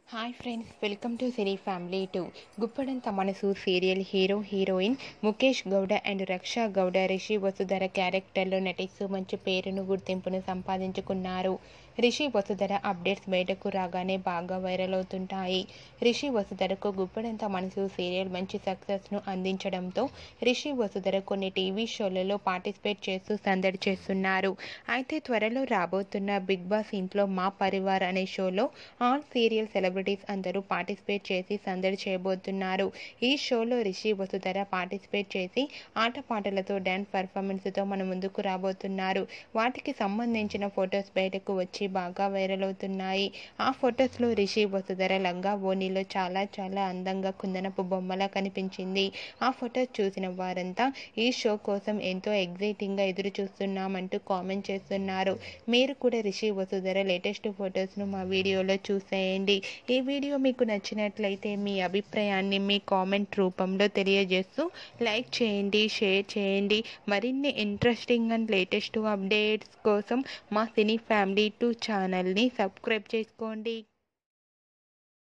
hi friends welcome to cine family two Guppedantha Manasu serial hero heroine Mukesh Gowda and Raksha Gowda Rishi Vasudhara క్యారెక్టర్లో నటిస్తూ మంచి పేరును గుర్తింపును సంపాదించుకున్నారు రిషి వసుధర అప్డేట్స్ బయటకు రాగానే బాగా వైరల్ అవుతుంటాయి రిషి వసుధరకు గుప్పడంత మనసు సీరియల్ మంచి సక్సెస్ను అందించడంతో రిషి వసుధర కొన్ని టీవీ షోలలో పార్టిసిపేట్ చేస్తూ సందడి చేస్తున్నారు అయితే త్వరలో రాబోతున్న బిగ్ బాస్ ఇంట్లో మా పరివార్ అనే షోలో ఆల్ సీరియల్ సెలబ్రిటీస్ అందరూ పార్టిసిపేట్ చేసి సందడి చేయబోతున్నారు ఈ షోలో రిషి వసుధర పార్టిసిపేట్ చేసి ఆటపాటలతో డ్యాన్స్ పర్ఫార్మెన్స్తో మన ముందుకు రాబోతున్నారు వాటికి సంబంధించిన ఫొటోస్ బయటకు వచ్చి బాగా వైరల్ అవుతున్నాయి ఆ ఫొటోస్లో రిషి వసుధర లంగా ఓణిలో చాలా చాలా అందంగా కుందనపు బొమ్మలా కనిపించింది ఆ ఫొటోస్ చూసిన వారంతా ఈ షో కోసం ఎంతో ఎగ్జైటింగ్గా ఎదురు చూస్తున్నామంటూ కామెంట్ చేస్తున్నారు మీరు కూడా రిషి వసుధర లేటెస్ట్ ఫొటోస్ను మా వీడియోలో చూసేయండి ఈ వీడియో మీకు నచ్చినట్లయితే మీ అభిప్రాయాన్ని మీ కామెంట్ రూపంలో తెలియజేస్తూ లైక్ చేయండి షేర్ చేయండి మరిన్ని ఇంట్రెస్టింగ్ అండ్ లేటెస్ట్ అప్డేట్స్ కోసం మా సినీ ఫ్యామిలీ టూ ఛానల్ని సబ్స్క్రైబ్ చేసుకోండి